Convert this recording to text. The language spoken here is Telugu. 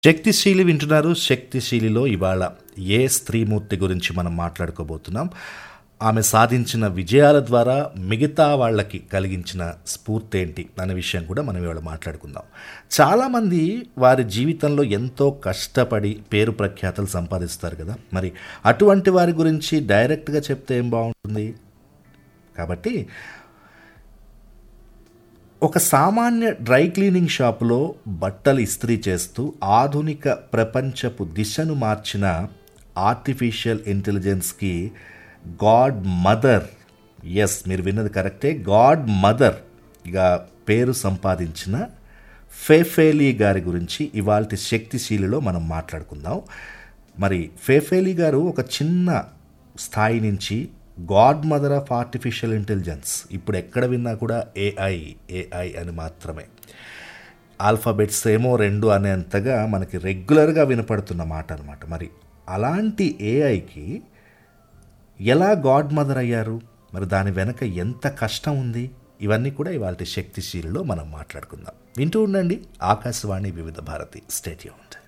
శక్తిశీలి వింటున్నారు శక్తిశీలిలో ఇవాళ ఏ స్త్రీమూర్తి గురించి మనం మాట్లాడుకోబోతున్నాం ఆమె సాధించిన విజయాల ద్వారా మిగతా వాళ్ళకి కలిగించిన స్ఫూర్తి ఏంటి అనే విషయం కూడా మనం ఇవాళ మాట్లాడుకుందాం చాలామంది వారి జీవితంలో ఎంతో కష్టపడి పేరు ప్రఖ్యాతలు సంపాదిస్తారు కదా మరి అటువంటి వారి గురించి డైరెక్ట్గా చెప్తే ఏం బాగుంటుంది కాబట్టి ఒక సామాన్య డ్రై క్లీనింగ్ షాపులో బట్టలు ఇస్త్రీ చేస్తూ ఆధునిక ప్రపంచపు దిశను మార్చిన ఆర్టిఫిషియల్ ఇంటెలిజెన్స్కి గాడ్ మదర్ ఎస్ మీరు విన్నది కరెక్టే గాడ్ మదర్ ఇక పేరు సంపాదించిన ఫేఫేలీ గారి గురించి ఇవాళ శక్తిశీలిలో మనం మాట్లాడుకుందాం మరి ఫేఫేలీ గారు ఒక చిన్న స్థాయి నుంచి god mother of artificial intelligence ఇప్పుడు ఎక్కడ విన్నా కూడా ఏఐ ఏఐ అని మాత్రమే ఆల్ఫాబెట్స్ ఏమో రెండు అనేంతగా మనకి రెగ్యులర్గా వినపడుతున్న మాట అనమాట మరి అలాంటి ఏఐకి ఎలా గాడ్ మదర్ అయ్యారు మరి దాని వెనక ఎంత కష్టం ఉంది ఇవన్నీ కూడా ఇవాళ శక్తిశీలిలో మనం మాట్లాడుకుందాం వింటూ ఉండండి ఆకాశవాణి వివిధ భారతి స్టేట్యూన్